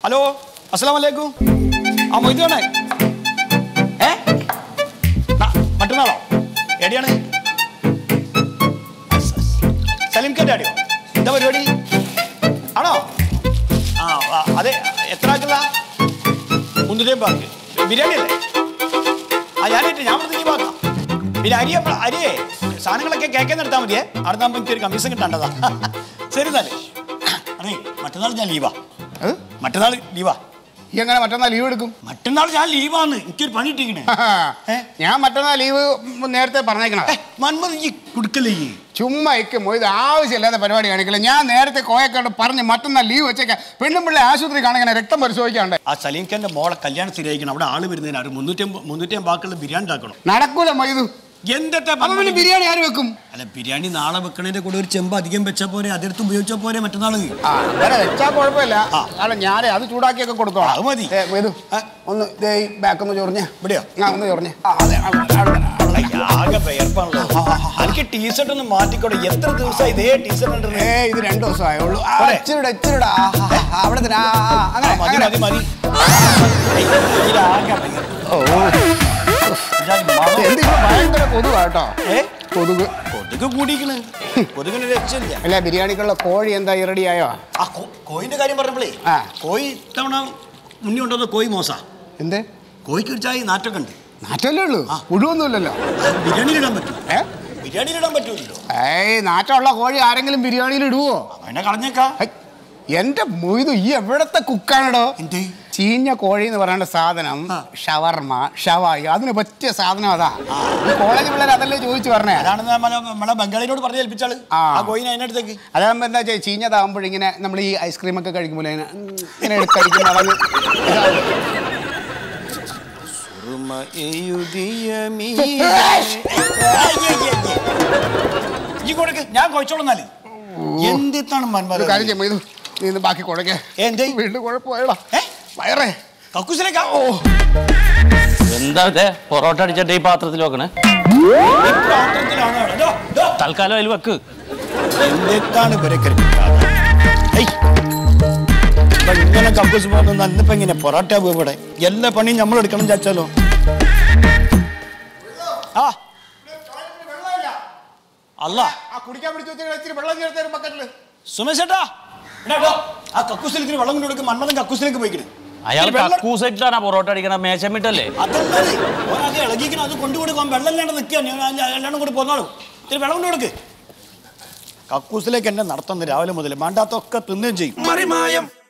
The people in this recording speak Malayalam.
ഹലോ അസ്സലാം വലൈക്കും ആ മൊയ്താണ് ഏ ന- മറ്റന്നാളോ എവിടെയാണ് സലീംഖാൻ്റെ അടിയോ എന്താ പരിപാടി ആണോ ആ ആ, അതെ എത്ര ആക്കുള്ള മുന്നൂറ്റി പാർക്ക് ബിരിയാണി അല്ലേ ആ ഞാനിട്ട് ഞാൻ ഇവിടെ ലീവ് ആക്കാം പിന്നെ അരി അപ്പ- അരിയേ സാധനങ്ങളൊക്കെ കേക്കാൻ എടുത്താൽ മതിയേ അവിടെ നിന്നാകുമ്പോൾ എനിക്കൊരു കമ്മീഷൻ കിട്ടേണ്ടതാ ശരി തന്നെ അതെ മറ്റന്നാൾ ഞാൻ ലീവാ ഏ? മറ്റന്നാൾ ലീവാ ഈ എങ്ങനെ മറ്റന്നാൾ ലീവ് എടുക്കും മറ്റന്നാൾ ഞാൻ ലീവാന്ന് എനിക്കൊരു പണി ഇട്ടിരിക്കണേ ഏ? ഞാൻ മറ്റന്നാൾ ലീവ് നേരത്തെ പറഞ്ഞേക്കണം മന്മത് ഈ കുടുക്കല്ലേ ഈ ചുമ്മാ ഇക്ക് ഇത് ആവശ്യമില്ലാത്ത പരിപാടി കാണിക്കില്ല ഞാൻ നേരത്തെ കോയക്കാണ്ട് പറഞ്ഞ് മറ്റന്നാൾ ലീവ് വെച്ചേക്കാം പെണ്ണും പിള്ളേ ആശുപത്രി കാണിക്കണ രക്തം പരിശോധിക്കാണ്ട് ആ സലീംഖാന്റെ മോളെ കല്യാണം സ്ഥിരമായിരിക്കണം അവിടെ ആള് വരുന്നതിന് ഒരു മുന്നൂറ്റി മുന്നൂറ്റി ബാക്കുള്ള ബിരിയാണി ഉണ്ടാക്കണം നടക്കൂല മൊയ്തു എന്തൊക്കെ അപ്പൊ പിന്നെ ബിരിയാണി ആര് വെക്കും അല്ല ബിരിയാണി നാളെ വെക്കണതിന്റെ കൂടെ ഒരു ചെമ്പ് അധികം വെച്ചാൽ പോരെ അതെടുത്ത് ഉപയോഗിച്ചാൽ പോരെ മറ്റന്നാള് ആ അങ്ങനെ വെച്ചാൽ കുഴപ്പമില്ല ആ. കാരണം ഞാനേ അത് ചൂടാക്കിയൊക്കെ കൊടുത്തോളാം അത് മതി. ഏ, മൊയ്തു ആ. ഒന്ന് ദേ ഈ ബാക്ക് ഒന്ന് ചൊറിഞ്ഞേ ഇവിടെയോ? ആ ഒന്ന് ചൊറിഞ്ഞേ ആ, അതെ അവിടെ, അവിടെ, അവിടെ. അയ്യ, ആകെ വിയർപ്പാണല്ലോ എനിക്ക് ടീഷർട്ട് ഒന്ന് മാറ്റിക്കോട്ടെ എത്ര ദിവസം ഇതേ ടീഷർട്ട് ഏ ഇത് രണ്ടു ദിവസം ആയുള്ളൂ ആ, പോരെ? ഇച്ചിരിടെ ഇച്ചിരിടെ ആ, ആ, ആ, അവിടെ തന്നെ ആ, ആ, ആ, അങ്ങനെ മതി അങ്ങനെ. മതി മതി അയ്യ, ഇതിലാകെ വിയർപ്പ്. ഓ ഓ. ഞാൻ മണം- എന്തിനും ഭയങ്കര കൊതുവാ കേട്ടോ ഏ? കൊതുക് കൊതുക് കൂടിക്കണ് കൊതുകിന് രക്ഷയില്ല അല്ല ബിരിയാണിക്കുള്ള കോഴി എന്താ റെഡി ആയോ ആ കോ- കോയിന്റെ കാര്യം പറഞ്ഞപ്പോഴേ ആ. കോയി ഇത്തവണ മുന്നേ ഉണ്ടോ കോയി മോശ എന്തേ കോയിക്ക് ഒരു ചായ നാറ്റൊക്കെ ഉണ്ട് നാറ്റല്ലേ ഉള്ളൂ പുഴുവൊന്നുമില്ലല്ലോ അത് ബിരിയാണിയിലിടാൻ പറ്റും ഏ ബിരിയാണിയിലിടാൻ പറ്റൂലല്ലോ ഏയ് നാറ്റമുള്ള കോഴി ആരെങ്കിലും ബിരിയാണിയിൽ ഇടുവോ അവനെ കളഞ്ഞേക്കാ ഹൈ, എന്റെ മൊയ്തു ഈ എവിടത്തെ കുക്കാണടോ എന്തേ ചീഞ്ഞ കോഴി എന്ന് പറയുന്ന സാധനം ആ. ഷവർമ ഷവായി അതിന് പറ്റിയ സാധനം അതാ ഈ കോളേജ് പിള്ളേർ അതല്ലേ ചോദിച്ചു പറഞ്ഞേ അതാണ് നമ്മളെ നമ്മളെ ബംഗാളിനോട് പറഞ്ഞു ഏൽപ്പിച്ചാള് ആ. ആ കോയിനെ അതിനടുത്തേക്ക് അതാകുമ്പോ എന്താ വെച്ചാൽ ചീഞ്ഞതാകുമ്പോഴിങ്ങനെ നമ്മൾ ഈ ഐസ്ക്രീം ഒക്കെ കഴിക്കുമ്പോൾ ഇങ്ങനെ ഉം, ഇങ്ങനെ എടുത്തടിക്കുമ്പോൾ അതങ്ങ് ഇതാവും. ഈ കൊടുക്ക് ഞാൻ കൊഴിച്ചോളുന്നാല് എന്തിത്താണ് ഒരു മന്മത കാര്യം ചെയ്യുമ്പോ ഇത് നീ ഇന്ന് ബാക്കി കുഴക്കേ എന്തേ വീണ്ടും കുഴപ്പമായടാ ഏ? വയറേ കക്കൂസിലേക്കാ ഓ എന്താ ഇതേ പൊറോട്ട അടിച്ചിട്ട് ഈ പാത്രത്തിൽ വെക്കണേ പാത്രത്തിലാണോ ഇതോ, ഇതോ. തൽക്കാലം അതിൽ വെക്ക് എന്തിത്താണ് ഇവരൊക്കെ ഏയ്. ഇപ്പൊ ഇങ്ങനെ കക്കൂസ് പോകുന്ന അന്നിപ്പോ ഇങ്ങനെ പൊറോട്ട പോയി ഇവിടെ എല്ലാ പണിയും നമ്മൾ എടുക്കണം ചാച്ചാലോ ആ അല്ല ആ കുടിക്കാൻ പിടിച്ച് വെച്ചാൽ ഇച്ചിരി വെള്ളം ചേർത്ത് തരും ബക്കറ്റില് സുമേഷ് ചേട്ടാ ഇടാ, ഇടാ. ആ കക്കൂസിൽ ഇത്തിരി വെള്ളം കൊണ്ട് കൊടുക്കും മന്മഥൻ കക്കൂസിലേക്ക് പോയിക്കണ് അയാൾ ഇത്തിരി വെള്ളം- കക്കൂസായിട്ടാണ് പൊറോട്ട അടിക്കണ മേശമിട്ടല്ലേ അതല്ലത്. ഓനത് ഇളകിക്കണം അത് കൊണ്ടു കൊടുക്കാൻ വെള്ളം ഇല്ലാണ്ട് നിൽക്കുക എല്ലാം കൂടി പോന്നോളൂ ഇത്തിരി വെള്ളം കൊണ്ട് കൊടുക്ക് കക്കൂസിലേക്ക് എന്നെ നടത്തുന്നു രാവിലെ മുതൽ വേണ്ടാത്തൊക്കെ തിന്നുകയും ചെയ്യും മറിമായം